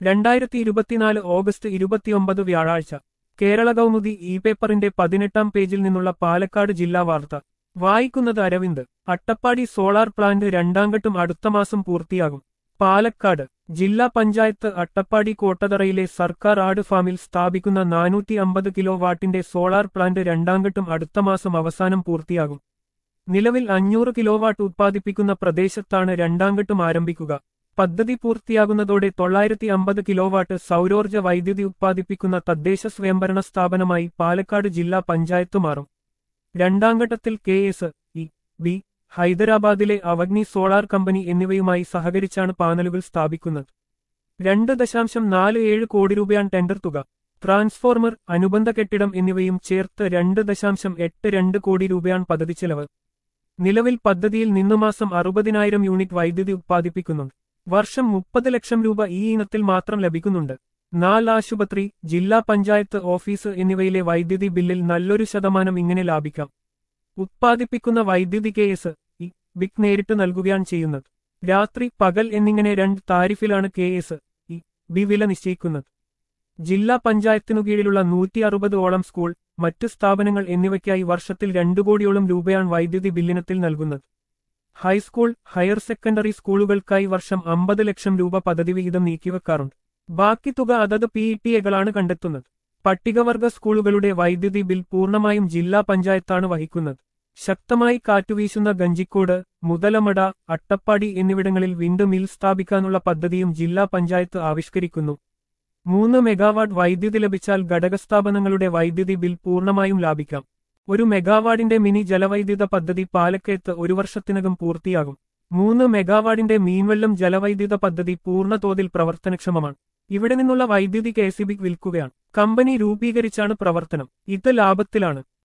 രണ്ടായിരത്തി ഇരുപത്തിനാല് ഓഗസ്റ്റ് ഇരുപത്തിയൊമ്പത് വ്യാഴാഴ്ച കേരള കൗമുദി ഇ പേപ്പറിന്റെ പതിനെട്ടാം പേജിൽ നിന്നുള്ള പാലക്കാട് ജില്ലാ വാർത്ത വായിക്കുന്നത് അരവിന്ദ് അട്ടപ്പാടി സോളാർ പ്ലാന്റ് രണ്ടാംഘട്ടം അടുത്ത മാസം പൂർത്തിയാകും പാലക്കാട് ജില്ലാ പഞ്ചായത്ത് അട്ടപ്പാടി കോട്ടതറയിലെ സർക്കാർ ആട് ഫാമിൽ സ്ഥാപിക്കുന്ന നാനൂറ്റി അമ്പത് കിലോ വാട്ടിന്റെ സോളാർ പ്ലാന്റ് രണ്ടാംഘട്ടം അടുത്ത മാസം അവസാനം പൂർത്തിയാകും നിലവിൽ അഞ്ഞൂറ് കിലോവാട്ട് ഉത്പാദിപ്പിക്കുന്ന പ്രദേശത്താണ് രണ്ടാംഘട്ടം ആരംഭിക്കുക പദ്ധതി പൂർത്തിയാകുന്നതോടെ തൊള്ളായിരത്തി അമ്പത് കിലോവാട്ട് സൗരോർജ്ജ വൈദ്യുതി ഉത്പാദിപ്പിക്കുന്ന തദ്ദേശ സ്വയംഭരണ സ്ഥാപനമായി പാലക്കാട് ജില്ലാ പഞ്ചായത്ത് മാറും രണ്ടാംഘട്ടത്തിൽ കെ എസ് ഇ ബി ഹൈദരാബാദിലെ അവഗ്നി സോളാർ കമ്പനി എന്നിവയുമായി സഹകരിച്ചാണ് പാനലുകൾ സ്ഥാപിക്കുന്നത് രണ്ട് ദശാംശം നാല് ഏഴ് കോടി രൂപയാണ് ടെൻഡർ തുക ട്രാൻസ്ഫോർമർ അനുബന്ധ കെട്ടിടം എന്നിവയും ചേർത്ത് രണ്ട് ദശാംശം എട്ട് രണ്ട് കോടി രൂപയാണ് പദ്ധതി ചെലവ് നിലവിൽ പദ്ധതിയിൽ നിന്നു മാസം അറുപതിനായിരം യൂണിറ്റ് വൈദ്യുതി ഉത്പാദിപ്പിക്കുന്നുണ്ട് വർഷം മുപ്പത് ലക്ഷം രൂപ ഈ ഇനത്തിൽ മാത്രം ലഭിക്കുന്നുണ്ട് നാല് ആശുപത്രി ജില്ലാ പഞ്ചായത്ത് ഓഫീസ് എന്നിവയിലെ വൈദ്യുതി ബില്ലിൽ നല്ലൊരു ശതമാനം ഇങ്ങനെ ലാഭിക്കാം ഉത്പാദിപ്പിക്കുന്ന വൈദ്യുതി കേസ് ഇ ബിക് നേരിട്ട് നൽകുകയാണ് ചെയ്യുന്നത് രാത്രി പകൽ എന്നിങ്ങനെ രണ്ട് താരിഫിലാണ് കെ എസ് ഇ ബി വില നിശ്ചയിക്കുന്നത് ജില്ലാ പഞ്ചായത്തിനു കീഴിലുള്ള നൂറ്റി അറുപത് ഓളം സ്കൂൾ മറ്റ് സ്ഥാപനങ്ങൾ എന്നിവയ്ക്കായി വർഷത്തിൽ രണ്ടു കോടിയോളം രൂപയാണ് വൈദ്യുതി ബില്ലിനത്തിൽ നൽകുന്നത് ഹൈസ്കൂൾ ഹയർ സെക്കൻഡറി സ്കൂളുകൾക്കായി വർഷം അമ്പത് ലക്ഷം രൂപ പദ്ധതി വിഹിതം നീക്കിവെക്കാറുണ്ട് ബാക്കി തുക അതത് പി ടി എകളാണ് കണ്ടെത്തുന്നത് പട്ടികവർഗ സ്കൂളുകളുടെ വൈദ്യുതി ബിൽ പൂർണ്ണമായും ജില്ലാ പഞ്ചായത്താണ് വഹിക്കുന്നത് ശക്തമായി കാറ്റുവീശുന്ന ഗഞ്ചിക്കോട് മുതലമട അട്ടപ്പാടി എന്നിവിടങ്ങളിൽ വിൻഡ് മിൽ സ്ഥാപിക്കാനുള്ള പദ്ധതിയും ജില്ലാ പഞ്ചായത്ത് ആവിഷ്കരിക്കുന്നു മൂന്ന് മെഗാവാട്ട് വൈദ്യുതി ലഭിച്ചാൽ ഘടകസ്ഥാപനങ്ങളുടെ വൈദ്യുതി ബിൽ പൂർണ്ണമായും ലാഭിക്കാം ഒരു മെഗാവാട്ടിന്റെ മിനി ജലവൈദ്യുത പദ്ധതി പാലക്കയത്ത് ഒരു വർഷത്തിനകം പൂർത്തിയാകും മൂന്ന് മെഗാവാട്ടിന്റെ മീൻവെള്ളം ജലവൈദ്യുത പദ്ധതി പൂർണ്ണ തോതിൽ പ്രവർത്തനക്ഷമമാണ് ഇവിടെ നിന്നുള്ള വൈദ്യുതി കെ വിൽക്കുകയാണ് കമ്പനി രൂപീകരിച്ചാണ് പ്രവർത്തനം ഇത് ലാഭത്തിലാണ്